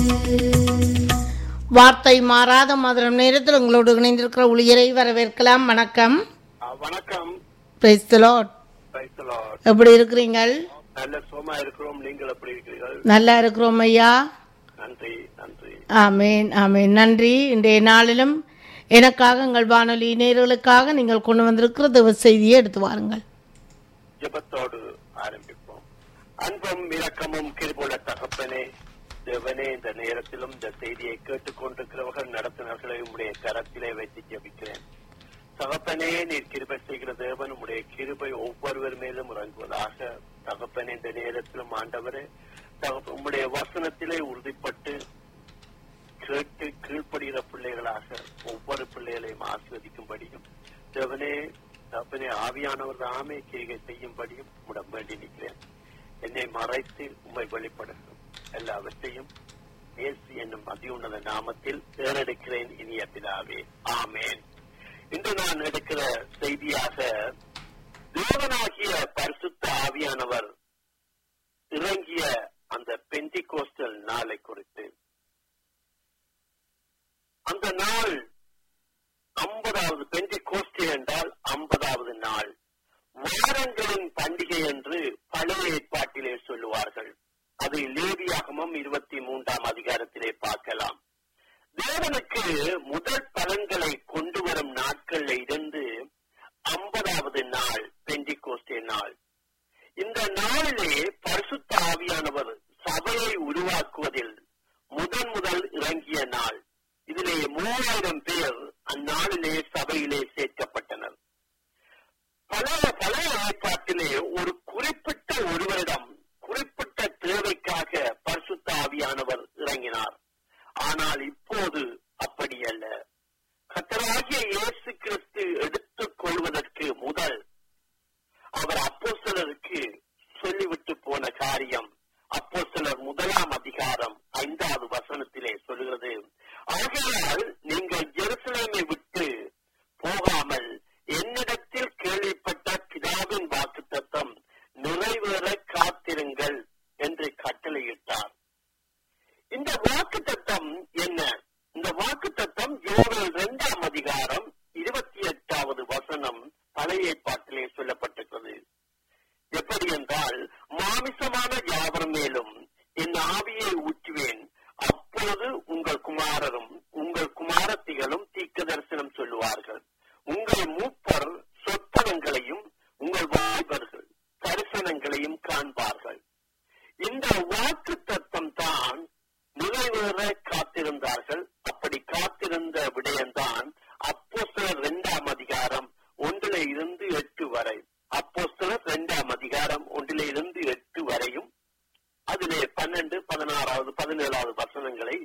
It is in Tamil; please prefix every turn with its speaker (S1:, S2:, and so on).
S1: வார்த்தை மாறாத மதுரம் நேரத்தில் உங்களோடு இணைந்திருக்கிற ஊழியரை வரவேற்கலாம் வணக்கம்
S2: ஆ, வணக்கம்
S1: Praise the Lord.
S2: Praise the Lord.
S1: எப்படி இருக்கிறீங்கள்
S2: நல்ல சுகமா இருக்கிறோம் நீங்கள் எப்படி இருக்கிறீர்கள்
S1: நல்லா இருக்கிறோம் ஐயா
S2: நன்றி நன்றி
S1: ஆமேன் ஆமேன் நன்றி இன்றைய நாளிலும் எனக்காக எங்கள் வானொலி நேர்களுக்காக நீங்கள் கொண்டு வந்திருக்கிற தேவ செய்தியை எடுத்து வாருங்கள்
S2: ஜெபத்தோடு ஆரம்பிப்போம் அன்பும் இரக்கமும் கிருபுள்ள தகப்பனே தேவனே இந்த நேரத்திலும் இந்த செய்தியை கேட்டுக்கொண்டிருக்கிறவர்கள் நடத்தினர்களை உம்முடைய கரத்திலே வைத்து ஜெபிக்கிறேன் தகப்பனே நீர் கிருபை செய்கிற தேவன் உம்முடைய கிருபை ஒவ்வொருவர் மேலும் இறங்குவதாக தகப்பனே இந்த நேரத்திலும் ஆண்டவரே தகப்ப உம்முடைய வசனத்திலே உறுதிப்பட்டு கேட்டு கீழ்ப்படுகிற பிள்ளைகளாக ஒவ்வொரு பிள்ளைகளையும் ஆஸ்வதிக்கும்படியும் தேவனே தப்பனே ஆவியானவர் தாமே கிரிகை செய்யும்படியும் உடம் வேண்டி நிற்கிறேன் என்னை மறைத்து உம்மை வெளிப்படுத்தும் எல்லாவற்றையும் இயேசு என்னும் அதியுன்னத நாமத்தில் தேர்ந்தெடுக்கிறேன் இனிய பிதாவே ஆமேன் இன்று நான் எடுக்கிற செய்தியாக தேவனாகிய பரிசுத்த ஆவியானவர் இறங்கிய அந்த பெந்திகோஸ்டல் நாளை குறித்து அந்த நாள் ஐம்பதாவது பெந்தி கோஷ்டி என்றால் ஐம்பதாவது நாள் வாரங்களின் பண்டிகை என்று பழைய ஏற்பாட்டிலே சொல்லுவார்கள் அது லேவியாகமும் இருபத்தி மூன்றாம் அதிகாரத்திலே பார்க்கலாம் தேவனுக்கு முதல் பலன்களை கொண்டு வரும் நாட்கள்ல இருந்து ஐம்பதாவது நாள் பெந்தி கோஷ்டி நாள் இந்த நாளிலே பரிசுத்த ஆவியானவர் சபையை உருவாக்குவதில் முதன் முதல் இறங்கிய நாள் இதிலே மூவாயிரம் பேர் அந்நாளிலே சபையிலே சேர்க்கப்பட்டனர் பழைய பழைய ஏற்பாட்டிலே ஒரு குறிப்பிட்ட ஒருவரிடம் குறிப்பிட்ட தேவைக்காக பரிசுத்த ஆவியானவர் இறங்கினார் ஆனால் இப்போது அப்படி அல்ல கத்தராகிய இயேசு கிறிஸ்து எடுத்துக் கொள்வதற்கு முதல் அவர் அப்போஸ்தலருக்கு சொல்லிவிட்டு போன காரியம் அப்போஸ்தலர் முதலாம் அதிகாரம் ஐந்தாவது வசனத்திலே சொல்லுகிறது ஆகையால் நீங்கள் ஜெருசலேமை விட்டு போகாமல் என்னிடத்தில் கேள்விப்பட்ட பிதாவின் வாக்குத்தத்தம் நிறைவேற காத்திருங்கள் என்று கட்டளையிட்டார் இந்த வாக்குத்தத்தம் என்ன இந்த வாக்குத்தத்தம் யோவேல் இரண்டாம் அதிகாரம் இருபத்தி எட்டாவது வசனம் பழைய ஏற்பாட்டிலே சொல்லப்பட்டிருக்கிறது எப்படி என்றால் மாமிசமான யாவர் மேலும் என் ஆவியை ஊற்றுவேன் அப்பொழுது உங்கள் குமாரரும் உங்கள் குமாரத்திகளும் தீர்க்க தரிசனம் சொல்லுவார்கள் உங்கள் மூப்பர் சொற்பனங்களையும் உங்கள் வாய்பர்கள் தரிசனங்களையும் காண்பார்கள் இந்த வாக்கு தத்தம் தான் நிறைவேற காத்திருந்தார்கள் அப்படி காத்திருந்த விடயம்தான் அப்போஸ்தலர் இரண்டாம் அதிகாரம் ஒன்றில இருந்து எட்டு வரை அப்போஸ்தலர் இரண்டாம் அதிகாரம் ஒன்றில இருந்து எட்டு வரையும் அதிலே பன்னெண்டு பதினாறாவது பதினேழாவது வசனங்களை